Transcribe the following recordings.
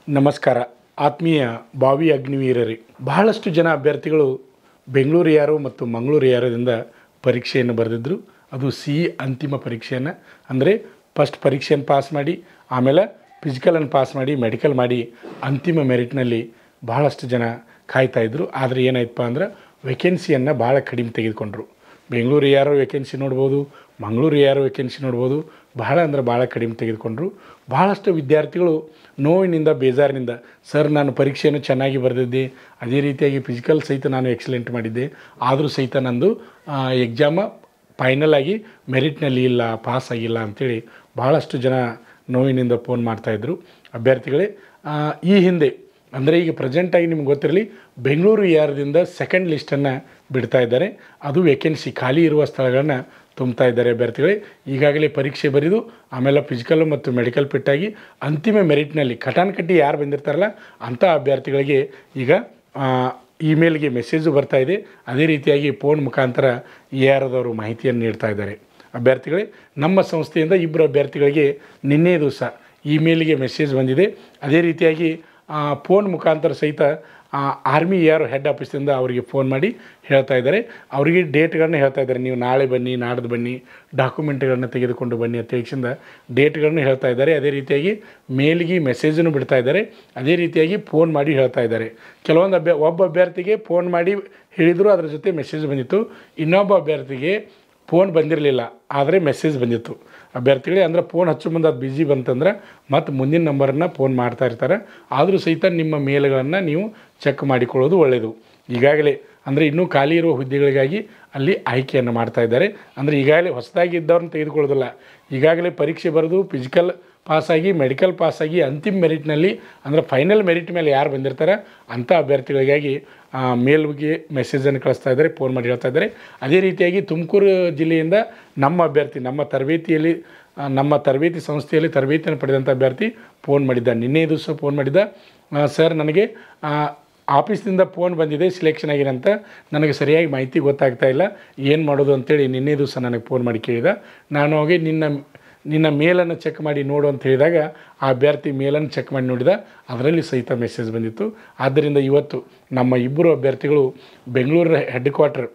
ನಮಸ್ಕಾರ ಆತ್ಮೀಯ ಬಾವಿ ಅಗ್ನಿವೀರರೇ ಬಹಳಷ್ಟು ಜನ ಅಭ್ಯರ್ಥಿಗಳು ಬೆಂಗಳೂರು ಯಾರು ಮತ್ತು ಮಂಗಳೂರು ಯಾರದಿಂದ ಪರೀಕ್ಷೆಯನ್ನು ಬರೆದಿದ್ದರು ಅದು ಸಿ ಅಂತಿಮ ಪರೀಕ್ಷೆಯನ್ನು ಅಂದರೆ ಫಸ್ಟ್ ಪರೀಕ್ಷೆಯನ್ನು ಪಾಸ್ ಮಾಡಿ ಆಮೇಲೆ ಫಿಸಿಕಲನ್ನು ಪಾಸ್ ಮಾಡಿ ಮೆಡಿಕಲ್ ಮಾಡಿ ಅಂತಿಮ ಮೆರಿಟ್ನಲ್ಲಿ ಬಹಳಷ್ಟು ಜನ ಕಾಯ್ತಾಯಿದ್ರು ಆದರೆ ಏನಾಯ್ತಪ್ಪ ಅಂದ್ರೆ ವೇಕೆನ್ಸಿಯನ್ನು ಭಾಳ ಕಡಿಮೆ ತೆಗೆದುಕೊಂಡ್ರು ಬೆಂಗಳೂರು ಯಾರೋ ವೇಕೆನ್ಸಿ ನೋಡ್ಬೋದು ಮಂಗಳೂರು ಯಾರೋ ವೇಕೆನ್ಸಿ ನೋಡ್ಬೋದು ಬಹಳ ಅಂದ್ರೆ ಭಾಳ ಕಡಿಮೆ ತೆಗೆದುಕೊಂಡ್ರು ಭಾಳಷ್ಟು ವಿದ್ಯಾರ್ಥಿಗಳು ನೋವಿನಿಂದ ಬೇಜಾರಿನಿಂದ ಸರ್ ನಾನು ಪರೀಕ್ಷೆಯನ್ನು ಚೆನ್ನಾಗಿ ಬರೆದಿದ್ದೆ ಅದೇ ರೀತಿಯಾಗಿ ಫಿಸಿಕಲ್ ಸಹಿತ ನಾನು ಎಕ್ಸಲೆಂಟ್ ಮಾಡಿದ್ದೆ ಆದರೂ ಸಹಿತ ನಂದು ಎಕ್ಸಾಮ ಫೈನಲ್ ಆಗಿ ಮೆರಿಟ್ನಲ್ಲಿ ಇಲ್ಲ ಪಾಸ್ ಆಗಿಲ್ಲ ಅಂಥೇಳಿ ಭಾಳಷ್ಟು ಜನ ನೋವಿನಿಂದ ಫೋನ್ ಮಾಡ್ತಾಯಿದ್ರು ಅಭ್ಯರ್ಥಿಗಳೇ ಆ, ಈ ಹಿಂದೆ ಅಂದರೆ ಈಗ ಪ್ರೆಸೆಂಟಾಗಿ ನಿಮ್ಗೆ ಗೊತ್ತಿರಲಿ ಬೆಂಗಳೂರು ಯಾರದಿಂದ ಸೆಕೆಂಡ್ ಲಿಸ್ಟನ್ನು ಬಿಡ್ತಾ ಇದ್ದಾರೆ ಅದು ವೇಕೆನ್ಸಿ ಖಾಲಿ ಇರುವ ಸ್ಥಳಗಳನ್ನ ತುಂಬ್ತಾ ಇದ್ದಾರೆ ಅಭ್ಯರ್ಥಿಗಳೇ ಈಗಾಗಲೇ ಪರೀಕ್ಷೆ ಬರೆದು ಆಮೇಲೆ ಫಿಸಿಕಲ್ ಮತ್ತು ಮೆಡಿಕಲ್ ಫಿಟ್ಟಾಗಿ ಅಂತಿಮ ಮೆರಿಟ್ನಲ್ಲಿ ಕಟಾನ್ ಕಟ್ಟಿ ಯಾರು ಬಂದಿರ್ತಾರಲ್ಲ ಅಂಥ ಅಭ್ಯರ್ಥಿಗಳಿಗೆ ಈಗ ಆ, ಇಮೇಲ್ಗೆ ಮೆಸೇಜು ಬರ್ತಾ ಇದೆ ಅದೇ ರೀತಿಯಾಗಿ ಫೋನ್ ಮುಖಾಂತರ ಎ ಆರ್ದವರು ಮಾಹಿತಿಯನ್ನು ನೀಡ್ತಾ ಇದ್ದಾರೆ ಅಭ್ಯರ್ಥಿಗಳೇ ನಮ್ಮ ಸಂಸ್ಥೆಯಿಂದ ಇಬ್ಬರು ಅಭ್ಯರ್ಥಿಗಳಿಗೆ ನಿನ್ನೆ ದಿವಸ ಇಮೇಲ್ಗೆ ಮೆಸೇಜ್ ಬಂದಿದೆ ಅದೇ ರೀತಿಯಾಗಿ ಫೋನ್ ಮುಖಾಂತರ ಸಹಿತ ಆರ್ಮಿ ಯಾರು ಹೆಡ್ ಆಫೀಸಿಂದ ಅವರಿಗೆ ಫೋನ್ ಮಾಡಿ ಹೇಳ್ತಾ ಇದ್ದಾರೆ ಅವರಿಗೆ ಡೇಟ್ಗಳನ್ನ ಹೇಳ್ತಾ ಇದ್ದಾರೆ ನೀವು ನಾಳೆ ಬನ್ನಿ ನಾಡ್ದು ಬನ್ನಿ ಡಾಕ್ಯುಮೆಂಟ್ಗಳನ್ನ ತೆಗೆದುಕೊಂಡು ಬನ್ನಿ ಅಂತ ಹೇಳಿಸಿಂದ ಡೇಟ್ಗಳನ್ನು ಹೇಳ್ತಾ ಇದ್ದಾರೆ ಅದೇ ರೀತಿಯಾಗಿ ಮೇಲ್ಗೆ ಮೆಸೇಜನ್ನು ಬಿಡ್ತಾ ಇದ್ದಾರೆ ಅದೇ ರೀತಿಯಾಗಿ ಫೋನ್ ಮಾಡಿ ಹೇಳ್ತಾ ಇದ್ದಾರೆ ಕೆಲವೊಂದು ಅಭ್ಯ ಒಬ್ಬ ಅಭ್ಯರ್ಥಿಗೆ ಫೋನ್ ಮಾಡಿ ಹೇಳಿದರು ಅದರ ಜೊತೆ ಮೆಸೇಜ್ ಬಂದಿತ್ತು ಇನ್ನೊಬ್ಬ ಅಭ್ಯರ್ಥಿಗೆ ಫೋನ್ ಬಂದಿರಲಿಲ್ಲ ಆದರೆ ಮೆಸೇಜ್ ಬಂದಿತ್ತು ಅಭ್ಯರ್ಥಿಗಳೇ ಅಂದ್ರೆ ಫೋನ್ ಹಚ್ಚೋ ಮುಂದೆ ಅದು ಬಿಜಿ ಬಂತಂದ್ರೆ ಮತ್ತು ಮುಂದಿನ ನಂಬರನ್ನು ಫೋನ್ ಮಾಡ್ತಾ ಇರ್ತಾರೆ ಆದರೂ ಸಹಿತ ನಿಮ್ಮ ಮೇಲ್ಗಳನ್ನು ನೀವು ಚೆಕ್ ಮಾಡಿಕೊಳ್ಳೋದು ಒಳ್ಳೆಯದು ಈಗಾಗಲೇ ಅಂದರೆ ಇನ್ನೂ ಖಾಲಿ ಇರುವ ಹುದ್ದೆಗಳಿಗಾಗಿ ಅಲ್ಲಿ ಆಯ್ಕೆಯನ್ನು ಮಾಡ್ತಾ ಇದ್ದಾರೆ ಅಂದರೆ ಈಗಾಗಲೇ ಹೊಸದಾಗಿ ಇದ್ದವ್ರನ್ನ ತೆಗೆದುಕೊಳ್ಳೋದಿಲ್ಲ ಈಗಾಗಲೇ ಪರೀಕ್ಷೆ ಬರೆದು ಫಿಸಿಕಲ್ ಪಾಸಾಗಿ ಮೆಡಿಕಲ್ ಪಾಸಾಗಿ ಅಂತಿಮ ಮೆರಿಟ್ನಲ್ಲಿ ಅಂದರೆ ಫೈನಲ್ ಮೆರಿಟ್ ಮೇಲೆ ಯಾರು ಬಂದಿರ್ತಾರೆ ಅಂಥ ಅಭ್ಯರ್ಥಿಗಳಿಗಾಗಿ ಆ, ಮೇಲ್ಗೆ ಮೆಸೇಜನ್ನು ಕಳಿಸ್ತಾ ಇದ್ದಾರೆ ಫೋನ್ ಮಾಡಿ ಹೇಳ್ತಾ ಇದ್ದಾರೆ ಅದೇ ರೀತಿಯಾಗಿ ತುಮಕೂರು ಜಿಲ್ಲೆಯಿಂದ ನಮ್ಮ ಅಭ್ಯರ್ಥಿ ನಮ್ಮ ತರಬೇತಿಯಲ್ಲಿ ಆ, ನಮ್ಮ ತರಬೇತಿ ಸಂಸ್ಥೆಯಲ್ಲಿ ತರಬೇತಿಯನ್ನು ಪಡೆದಂಥ ಅಭ್ಯರ್ಥಿ ಫೋನ್ ಮಾಡಿದ್ದ ನಿನ್ನೆ ದಿವಸ ಫೋನ್ ಮಾಡಿದ್ದ ಆ, ಸರ್ ನನಗೆ ಆ, ಆಫೀಸ್ನಿಂದ ಫೋನ್ ಬಂದಿದೆ ಸಿಲೆಕ್ಷನ್ ಆಗಿದೆ ಅಂತ ನನಗೆ ಸರಿಯಾಗಿ ಮಾಹಿತಿ ಗೊತ್ತಾಗ್ತಾ ಇಲ್ಲ ಏನು ಮಾಡೋದು ಅಂತೇಳಿ ನಿನ್ನೆ ದಿವಸ ನನಗೆ ಫೋನ್ ಮಾಡಿ ಕೇಳಿದ ನಾನು ಹೋಗಿ ನಿನ್ನ ನಿನ್ನ ಮೇಲನ್ನು ಚೆಕ್ ಮಾಡಿ ನೋಡು ಅಂತ ಹೇಳಿದಾಗ ಆ ಅಭ್ಯರ್ಥಿ ಮೇಲನ್ನು ಚೆಕ್ ಮಾಡಿ ನೋಡಿದ ಅದರಲ್ಲಿ ಸಹಿತ ಮೆಸೇಜ್ ಬಂದಿತ್ತು ಆದ್ದರಿಂದ ಇವತ್ತು ನಮ್ಮ ಇಬ್ಬರು ಅಭ್ಯರ್ಥಿಗಳು Bengaluru head quarter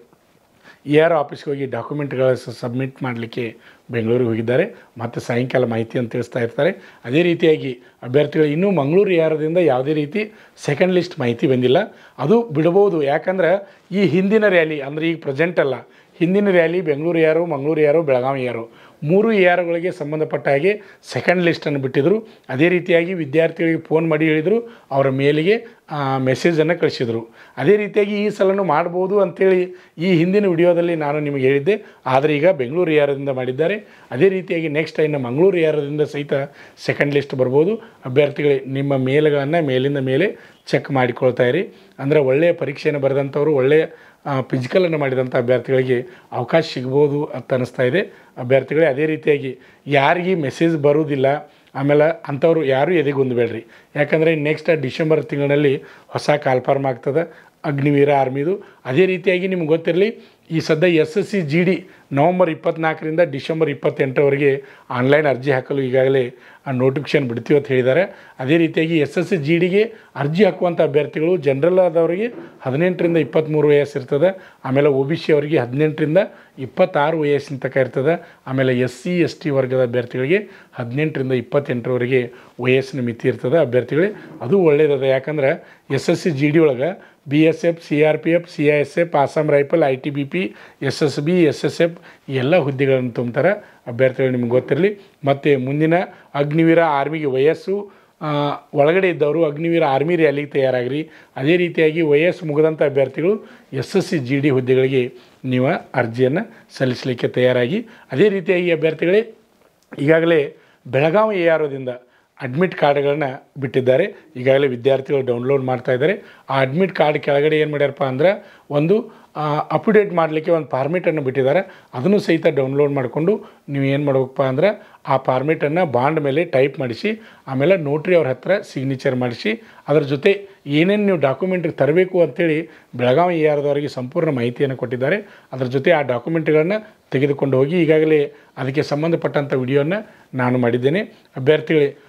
A R ಆಫೀಸ್ಗೆ ಹೋಗಿ ಡಾಕ್ಯುಮೆಂಟ್ಗಳ ಸಬ್ಮಿಟ್ ಮಾಡಲಿಕ್ಕೆ ಬೆಂಗಳೂರಿಗೆ ಹೋಗಿದ್ದಾರೆ ಮತ್ತು ಸಾಯಂಕಾಲ ಮಾಹಿತಿಯನ್ನು ತಿಳಿಸ್ತಾ ಇರ್ತಾರೆ ಅದೇ ರೀತಿಯಾಗಿ ಅಭ್ಯರ್ಥಿಗಳು ಇನ್ನೂ ಮಂಗಳೂರು ಯಾರದಿಂದ ಯಾವುದೇ ರೀತಿ ಸೆಕೆಂಡ್ ಲಿಸ್ಟ್ ಮಾಹಿತಿ ಬಂದಿಲ್ಲ ಅದು ಬಿಡ್ಬೋದು ಯಾಕಂದ್ರೆ ಈ ಹಿಂದಿನ ರ್ಯಾಲಿ ಅಂದರೆ ಈಗ ಪ್ರೆಸೆಂಟ್ ಅಲ್ಲ ಹಿಂದಿನ ರ್ಯಾಲಿ ಬೆಂಗಳೂರು ಯಾರು ಮಂಗಳೂರು ಯಾರು ಬೆಳಗಾವಿ ಯಾರು ಮೂರು ಯಾರುಗಳಿಗೆ ಸಂಬಂಧಪಟ್ಟ ಹಾಗೆ ಸೆಕೆಂಡ್ ಲಿಸ್ಟನ್ನು ಬಿಟ್ಟಿದ್ದರು ಅದೇ ರೀತಿಯಾಗಿ ವಿದ್ಯಾರ್ಥಿಗಳಿಗೆ ಫೋನ್ ಮಾಡಿ ಹೇಳಿದರು ಅವರ ಮೇಲಿಗೆ ಮೆಸೇಜನ್ನು ಕಳಿಸಿದರು ಅದೇ ರೀತಿಯಾಗಿ ಈ ಸಲನೂ ಮಾಡ್ಬೋದು ಅಂಥೇಳಿ ಈ ಹಿಂದಿನ ವಿಡಿಯೋದಲ್ಲಿ ನಾನು ನಿಮಗೆ ಹೇಳಿದ್ದೆ ಆದರೆ ಈಗ ಬೆಂಗಳೂರು ಯಾರದಿಂದ ಮಾಡಿದ್ದಾರೆ ಅದೇ ರೀತಿಯಾಗಿ ನೆಕ್ಸ್ಟ್ ಇನ್ನು ಮಂಗಳೂರು ಯಾರದಿಂದ ಸಹಿತ ಸೆಕೆಂಡ್ ಲಿಸ್ಟ್ ಬರ್ಬೋದು ಅಭ್ಯರ್ಥಿಗಳೇ ನಿಮ್ಮ ಮೇಲ್ಗಳನ್ನು ಮೇಲಿಂದ ಮೇಲೆ ಚೆಕ್ ಮಾಡಿಕೊಳ್ತಾ ಇರಿ ಅಂದರೆ ಒಳ್ಳೆಯ ಪರೀಕ್ಷೆಯನ್ನು ಬರೆದಂಥವ್ರು ಒಳ್ಳೆಯ ಫಿಸಿಕಲನ್ನು ಮಾಡಿದಂಥ ಅಭ್ಯರ್ಥಿಗಳಿಗೆ ಅವಕಾಶ ಸಿಗ್ಬೋದು ಅಂತ ಅನ್ನಿಸ್ತಾ ಇದೆ ಅಭ್ಯರ್ಥಿಗಳೇ ಅದೇ ರೀತಿಯಾಗಿ ಯಾರಿಗೆ ಮೆಸೇಜ್ ಬರುವುದಿಲ್ಲ ಆಮೇಲೆ ಅಂಥವ್ರು ಯಾರೂ ಎದೆಗುಂದಬೇಡ್ರಿ ಯಾಕಂದರೆ ನೆಕ್ಸ್ಟ್ ಡಿಸೆಂಬರ್ ತಿಂಗಳಲ್ಲಿ ಹೊಸ ಕಾಲ್ಫಾರ್ಮ್ ಆಗ್ತದೆ ಅಗ್ನಿವೀರ ಆರ್ಮಿದು ಅದೇ ರೀತಿಯಾಗಿ ನಿಮ್ಗೆ ಗೊತ್ತಿರಲಿ ಈ ಸದ್ಯ S S C G D November ಇಪ್ಪತ್ನಾಲ್ಕರಿಂದ ಡಿಸೆಂಬರ್ ಇಪ್ಪತ್ತೆಂಟರವರೆಗೆ ಆನ್ಲೈನ್ ಅರ್ಜಿ ಹಾಕಲು ಈಗಾಗಲೇ ನೋಟಿಫಿಕೇಶನ್ ಬಿಡ್ತೀವಿ ಅಂತ ಹೇಳಿದ್ದಾರೆ ಅದೇ ರೀತಿಯಾಗಿ ಎಸ್ ಎಸ್ ಸಿ ಜಿ ಡಿಗೆ ಅರ್ಜಿ ಹಾಕುವಂಥ ಅಭ್ಯರ್ಥಿಗಳು ಜನರಲ್ ಆದವರಿಗೆ ಹದಿನೆಂಟರಿಂದ ಇಪ್ಪತ್ತ್ಮೂರು ವಯಸ್ಸು ಇರ್ತದೆ ಆಮೇಲೆ ಒ ಬಿ ಸಿ ಅವರಿಗೆ ಹದಿನೆಂಟರಿಂದ ಇಪ್ಪತ್ತಾರು ವಯಸ್ಸಿನ ತನಕ ಇರ್ತದೆ ಆಮೇಲೆ ಎಸ್ ಸಿ ಎಸ್ ಟಿ ವರ್ಗದ ಅಭ್ಯರ್ಥಿಗಳಿಗೆ ಹದಿನೆಂಟರಿಂದ ಇಪ್ಪತ್ತೆಂಟರವರೆಗೆ ವಯಸ್ಸಿನ ಮಿತಿ ಇರ್ತದೆ ಅಭ್ಯರ್ಥಿಗಳೇ ಅದು ಒಳ್ಳೆಯದದ ಯಾಕಂದ್ರೆ S S C G D ಒಳಗೆ B S F C R P F C I S F Assam rifle I T B P S S B S S F ಎಲ್ಲ ಹುದ್ದೆಗಳನ್ನು ತುಂಬ್ತಾರೆ ಅಭ್ಯರ್ಥಿಗಳು ನಿಮ್ಗೆ ಗೊತ್ತಿರಲಿ ಮತ್ತು ಮುಂದಿನ ಅಗ್ನಿವೀರ ಆರ್ಮಿಗೆ ವಯಸ್ಸು ಆ, ಒಳಗಡೆ ಇದ್ದವರು ಅಗ್ನಿವೀರ ಆರ್ಮಿ ರ್ಯಾಲಿಗೆ ತಯಾರಾಗಿರಿ ಅದೇ ರೀತಿಯಾಗಿ ವಯಸ್ಸು ಮುಗಿದಂಥ ಅಭ್ಯರ್ಥಿಗಳು S S C G D ಹುದ್ದೆಗಳಿಗೆ ನೀವು ಅರ್ಜಿಯನ್ನು ಸಲ್ಲಿಸಲಿಕ್ಕೆ ತಯಾರಾಗಿ ಅದೇ ರೀತಿಯಾಗಿ ಅಭ್ಯರ್ಥಿಗಳೇ ಈಗಾಗಲೇ ಬೆಳಗಾವಿ ಎ ಆರೋದಿಂದ ಅಡ್ಮಿಟ್ ಕಾರ್ಡ್ಗಳನ್ನ ಬಿಟ್ಟಿದ್ದಾರೆ ಈಗಾಗಲೇ ವಿದ್ಯಾರ್ಥಿಗಳು ಡೌನ್ಲೋಡ್ ಮಾಡ್ತಾ ಇದ್ದಾರೆ ಆ ಅಡ್ಮಿಟ್ ಕಾರ್ಡ್ ಕೆಳಗಡೆ ಏನು ಮಾಡ್ಯಾರಪ್ಪ ಅಂದ್ರೆ ಒಂದು ಅಪ್ಡೇಟ್ ಮಾಡಲಿಕ್ಕೆ ಒಂದು ಫಾರ್ಮೇಟನ್ನು ಬಿಟ್ಟಿದ್ದಾರೆ ಅದನ್ನು ಸಹಿತ ಡೌನ್ಲೋಡ್ ಮಾಡಿಕೊಂಡು ನೀವು ಏನು ಮಾಡ್ಬೇಕಪ್ಪ ಅಂದ್ರೆ ಆ ಫಾರ್ಮೇಟನ್ನು ಬಾಂಡ್ ಮೇಲೆ ಟೈಪ್ ಮಾಡಿಸಿ ಆಮೇಲೆ ನೋಟ್ರಿ ಅವ್ರ ಹತ್ರ ಸಿಗ್ನೇಚರ್ ಮಾಡಿಸಿ ಅದರ ಜೊತೆ ಏನೇನು ನೀವು ಡಾಕ್ಯುಮೆಂಟ್ಗೆ ತರಬೇಕು ಅಂತೇಳಿ ಬೆಳಗಾವಿ ಎ ಆರ್ದವರಿಗೆ ಸಂಪೂರ್ಣ ಮಾಹಿತಿಯನ್ನು ಕೊಟ್ಟಿದ್ದಾರೆ ಅದರ ಜೊತೆ ಆ ಡಾಕ್ಯುಮೆಂಟ್ಗಳನ್ನು ತೆಗೆದುಕೊಂಡು ಹೋಗಿ ಈಗಾಗಲೇ ಅದಕ್ಕೆ ಸಂಬಂಧಪಟ್ಟಂಥ ವಿಡಿಯೋನ ನಾನು ಮಾಡಿದ್ದೇನೆ ಅಭ್ಯರ್ಥಿಗಳೇ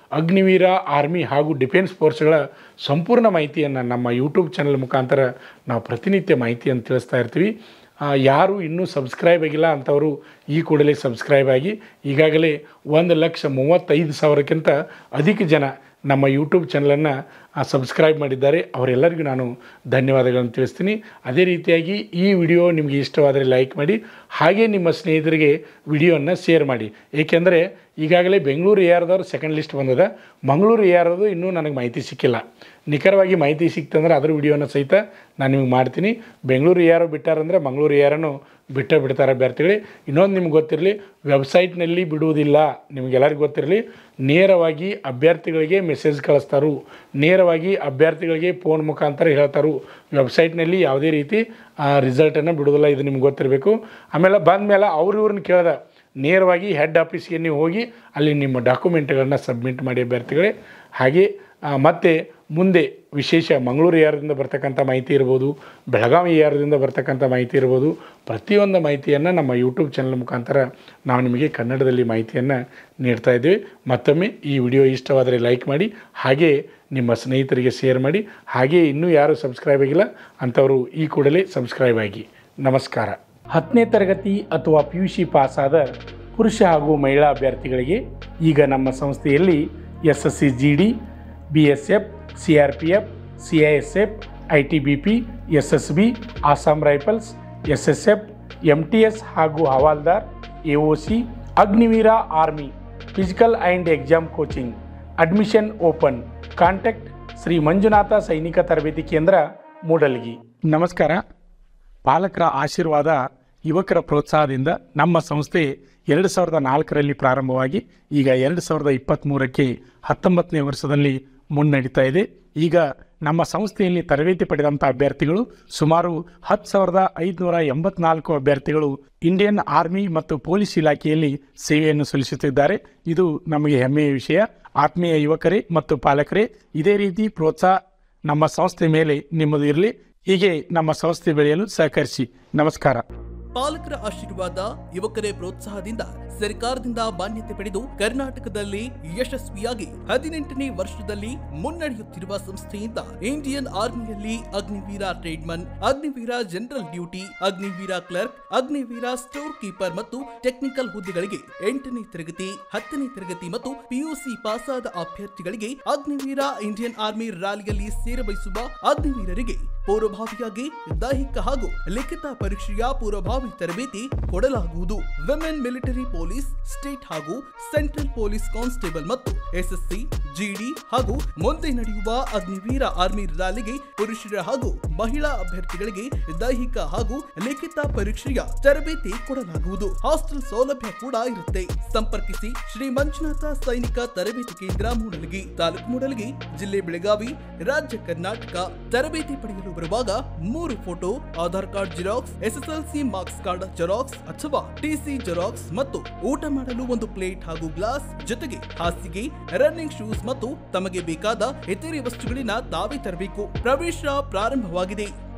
ಅಗ್ನಿವೀರ ಆರ್ಮಿ ಹಾಗೂ ಡಿಫೆನ್ಸ್ ಫೋರ್ಸ್ಗಳ ಸಂಪೂರ್ಣ ಮಾಹಿತಿಯನ್ನು ನಮ್ಮ ಯೂಟ್ಯೂಬ್ ಚಾನಲ್ ಮುಖಾಂತರ ನಾವು ಪ್ರತಿನಿತ್ಯ ಮಾಹಿತಿಯನ್ನು ತಿಳಿಸ್ತಾ ಇರ್ತೀವಿ ಆ, ಯಾರು ಇನ್ನೂ ಸಬ್ಸ್ಕ್ರೈಬ್ ಆಗಿಲ್ಲ ಅಂಥವರು ಈ ಕೂಡಲೇ ಸಬ್ಸ್ಕ್ರೈಬ್ ಆಗಿ ಈಗಾಗಲೇ ಒಂದು ಲಕ್ಷ ಮೂವತ್ತೈದು ಸಾವಿರಕ್ಕಿಂತ ಅಧಿಕ ಜನ ನಮ್ಮ ಯೂಟ್ಯೂಬ್ ಚಾನಲನ್ನು ಸಬ್ಸ್ಕ್ರೈಬ್ ಮಾಡಿದ್ದಾರೆ ಅವರೆಲ್ಲರಿಗೂ ನಾನು ಧನ್ಯವಾದಗಳನ್ನು ತಿಳಿಸ್ತೀನಿ ಅದೇ ರೀತಿಯಾಗಿ ಈ ವಿಡಿಯೋ ನಿಮಗೆ ಇಷ್ಟವಾದರೆ ಲೈಕ್ ಮಾಡಿ ಹಾಗೆ ನಿಮ್ಮ ಸ್ನೇಹಿತರಿಗೆ ವಿಡಿಯೋವನ್ನು ಶೇರ್ ಮಾಡಿ ಏಕೆಂದರೆ ಈಗಾಗಲೇ ಬೆಂಗಳೂರು ಏರ್ದವ್ರು ಸೆಕೆಂಡ್ ಲಿಸ್ಟ್ ಬಂದದ ಮಂಗಳೂರು ಏರ್ದು ಇನ್ನೂ ನನಗೆ ಮಾಹಿತಿ ಸಿಕ್ಕಿಲ್ಲ ನಿಖರವಾಗಿ ಮಾಹಿತಿ ಸಿಕ್ತಂದ್ರೆ ಅದ್ರ ವಿಡಿಯೋನ ಸಹಿತ ನಾನು ನಿಮಗೆ ಮಾಡ್ತೀನಿ ಬೆಂಗಳೂರು ಯಾರು ಬಿಟ್ಟಾರಂದರೆ ಮಂಗಳೂರು ಯಾರನ್ನು ಬಿಟ್ಟೇ ಬಿಡ್ತಾರೆ ಅಭ್ಯರ್ಥಿಗಳೇ ಇನ್ನೊಂದು ನಿಮ್ಗೆ ಗೊತ್ತಿರಲಿ ವೆಬ್ಸೈಟ್ನಲ್ಲಿ ಬಿಡುವುದಿಲ್ಲ ನಿಮಗೆಲ್ಲರಿಗೂ ಗೊತ್ತಿರಲಿ ನೇರವಾಗಿ ಅಭ್ಯರ್ಥಿಗಳಿಗೆ ಮೆಸೇಜ್ ಕಳಿಸ್ತಾರು ನೇರವಾಗಿ ಅಭ್ಯರ್ಥಿಗಳಿಗೆ ಫೋನ್ ಮುಖಾಂತರ ಹೇಳ್ತಾರು ವೆಬ್ಸೈಟ್ನಲ್ಲಿ ಯಾವುದೇ ರೀತಿ ರಿಸಲ್ಟನ್ನು ಬಿಡೋದಿಲ್ಲ ಇದು ನಿಮ್ಗೆ ಗೊತ್ತಿರಬೇಕು ಆಮೇಲೆ ಬಂದ ಮೇಲೆ ಅವ್ರು ಇವ್ರನ್ನ ಕೇಳ್ದೆ ನೇರವಾಗಿ ಹೆಡ್ ಆಫೀಸ್ಗೆ ನೀವು ಹೋಗಿ ಅಲ್ಲಿ ನಿಮ್ಮ ಡಾಕ್ಯುಮೆಂಟ್ಗಳನ್ನ ಸಬ್ಮಿಟ್ ಮಾಡಿ ಅಭ್ಯರ್ಥಿಗಳೇ ಹಾಗೆ ಆ, ಮತ್ತೆ ಮುಂದೆ ವಿಶೇಷ ಮಂಗಳೂರು ಯಾರದಿಂದ ಬರ್ತಕ್ಕಂಥ ಮಾಹಿತಿ ಇರ್ಬೋದು ಬೆಳಗಾವಿ ಯಾರದಿಂದ ಬರ್ತಕ್ಕಂಥ ಮಾಹಿತಿ ಇರ್ಬೋದು ಪ್ರತಿಯೊಂದು ಮಾಹಿತಿಯನ್ನು ನಮ್ಮ ಯೂಟ್ಯೂಬ್ ಚಾನಲ್ ಮುಖಾಂತರ ನಾವು ನಿಮಗೆ ಕನ್ನಡದಲ್ಲಿ ಮಾಹಿತಿಯನ್ನು ನೀಡ್ತಾ ಇದ್ದೀವಿ ಮತ್ತೊಮ್ಮೆ ಈ ವಿಡಿಯೋ ಇಷ್ಟವಾದರೆ ಲೈಕ್ ಮಾಡಿ ಹಾಗೆ ನಿಮ್ಮ ಸ್ನೇಹಿತರಿಗೆ ಶೇರ್ ಮಾಡಿ ಹಾಗೆ ಇನ್ನೂ ಯಾರು ಸಬ್ಸ್ಕ್ರೈಬ್ ಆಗಿಲ್ಲ ಅಂಥವರು ಈ ಕೂಡಲೇ ಸಬ್ಸ್ಕ್ರೈಬ್ ಆಗಿ ನಮಸ್ಕಾರ ಹತ್ತನೇ ತರಗತಿ ಅಥವಾ ಪಿ ಯು ಸಿ ಪಾಸಾದ ಪುರುಷ ಹಾಗೂ ಮಹಿಳಾ ಅಭ್ಯರ್ಥಿಗಳಿಗೆ ಈಗ ನಮ್ಮ ಸಂಸ್ಥೆಯಲ್ಲಿ S S C G D B S F C R P F C I S F I T B P S S B Assam rifles S S F M T S ಹಾಗೂ ಹವಾಲ್ದಾರ್ A O C Agniveer army physical and exam coaching admission open contact Shri Manjunatha ಸೈನಿಕ ತರಬೇತಿ ಕೇಂದ್ರ ಮೂಡಲ್ಗಿ ನಮಸ್ಕಾರ ಪಾಲಕರ ಆಶೀರ್ವಾದ ಯುವಕರ ಪ್ರೋತ್ಸಾಹದಿಂದ ನಮ್ಮ ಸಂಸ್ಥೆ ಎರಡು ಸಾವಿರದ ನಾಲ್ಕರಲ್ಲಿ ಪ್ರಾರಂಭವಾಗಿ ಈಗ ಎರಡು ಸಾವಿರದ ಇಪ್ಪತ್ತ್ಮೂರಕ್ಕೆ ಹತ್ತೊಂಬತ್ತನೇ ವರ್ಷದಲ್ಲಿ ಮುನ್ನಡೀತಾ ಇದೆ ಈಗ ನಮ್ಮ ಸಂಸ್ಥೆಯಲ್ಲಿ ತರಬೇತಿ ಪಡೆದಂಥ ಅಭ್ಯರ್ಥಿಗಳು ಸುಮಾರು ಹತ್ತು ಸಾವಿರದ ಐದುನೂರ ಎಂಬತ್ನಾಲ್ಕು ಅಭ್ಯರ್ಥಿಗಳು ಇಂಡಿಯನ್ ಆರ್ಮಿ ಮತ್ತು ಪೊಲೀಸ್ ಇಲಾಖೆಯಲ್ಲಿ ಸೇವೆಯನ್ನು ಸಲ್ಲಿಸುತ್ತಿದ್ದಾರೆ ಇದು ನಮಗೆ ಹೆಮ್ಮೆಯ ವಿಷಯ ಆತ್ಮೀಯ ಯುವಕರೇ ಮತ್ತು ಪಾಲಕರೇ ಇದೇ ರೀತಿ ಪ್ರೋತ್ಸಾಹ ನಮ್ಮ ಸಂಸ್ಥೆ ಮೇಲೆ ನಿಮ್ಮದು ಇರಲಿ ಹೀಗೆ ನಮ್ಮ ಸಂಸ್ಥೆ ಬೆಳೆಯಲು ಸಹಕರಿಸಿ ನಮಸ್ಕಾರ ಪಾಲಕರ ಆಶೀರ್ವಾದ ಯುವಕರೇ ಪ್ರೋತ್ಸಾಹದಿಂದ ಸರ್ಕಾರದಿಂದ ಮಾನ್ಯತೆ ಪಡೆದು ಕರ್ನಾಟಕದಲ್ಲಿ ಯಶಸ್ವಿಯಾಗಿ ಹದಿನೆಂಟನೇ ವರ್ಷದಲ್ಲಿ ಮುನ್ನಡೆಯುತ್ತಿರುವ ಸಂಸ್ಥೆಯಿಂದ ಇಂಡಿಯನ್ ಆರ್ಮಿಯಲ್ಲಿ Agniveer tradesman Agniveer general duty Agniveer clerk Agniveer store keeper ಮತ್ತು ಟೆಕ್ನಿಕಲ್ ಹುದ್ದೆಗಳಿಗೆ ಎಂಟನೇ ತರಗತಿ ಹತ್ತನೇ ತರಗತಿ ಮತ್ತು ಪಿಯುಸಿ ಪಾಸಾದ ಅಭ್ಯರ್ಥಿಗಳಿಗೆ ಅಗ್ನಿವೀರ ಇಂಡಿಯನ್ ಆರ್ಮಿ ರ್ಯಾಲಿಯಲ್ಲಿ ಸೇರಬಯಸುವ ಅಗ್ನಿವೀರರಿಗೆ ಪೂರ್ವಭಾವಿಯಾಗಿ ದೈಹಿಕ ಹಾಗೂ ಲಿಖಿತ ಪರೀಕ್ಷೆಯ ಪೂರ್ವಭಾವಿ ತರಬೇತಿ ಕೊಡಲಾಗುವುದು ವಿಮೆನ್ ಮಿಲಿಟರಿ ಪೊಲೀಸ್ ಸ್ಟೇಟ್ ಹಾಗೂ ಸೆಂಟ್ರಲ್ ಪೊಲೀಸ್ ಕಾನ್ಸ್ಟೇಬಲ್ ಮತ್ತು ಎಸ್ಎಸ್ಸಿ ಜಿಡಿ ಹಾಗೂ ಮುಂದೆ ನಡೆಯುವ ಅಗ್ನಿವೀರ ಆರ್ಮಿ ರ್ಯಾಲಿಗೆ ಪುರುಷರ ಹಾಗೂ ಮಹಿಳಾ ಅಭ್ಯರ್ಥಿಗಳಿಗೆ ದೈಹಿಕ ಹಾಗೂ ಲಿಖಿತ ಪರೀಕ್ಷೆಯ ತರಬೇತಿ ಕೊಡಲಾಗುವುದು ಹಾಸ್ಟೆಲ್ ಸೌಲಭ್ಯ ಕೂಡ ಇರುತ್ತೆ ಸಂಪರ್ಕಿಸಿ ಶ್ರೀ ಮಂಜುನಾಥ ಸೈನಿಕ ತರಬೇತಿ ಕೇಂದ್ರ ಮೂಡಲಗಿ ತಾಲೂಕು ಮೂಡಲಗಿ ಜಿಲ್ಲೆ ಬೆಳಗಾವಿ ರಾಜ್ಯ ಕರ್ನಾಟಕ ತರಬೇತಿ ಪಡೆಯಲು ಬರುವಾಗ ಮೂರು photo Aadhaar card xerox SSLC marks card xerox ಅಥವಾ ಟಿಸಿ ಜೆರಾಕ್ಸ್ ಮತ್ತು ಊಟ ಮಾಡಲು ಒಂದು ಪ್ಲೇಟ್ ಹಾಗೂ ಗ್ಲಾಸ್ ಜೊತೆಗೆ ಹಾಸಿಗೆ ರನ್ನಿಂಗ್ ಶೂಸ್ ಮತ್ತು ತಮಗೆ ಬೇಕಾದ ಇತರೆ ವಸ್ತುಗಳಿನ ತಾವೇ ತರಬೇಕು ಪ್ರವೇಶ ಪ್ರಾರಂಭವಾಗಿದೆ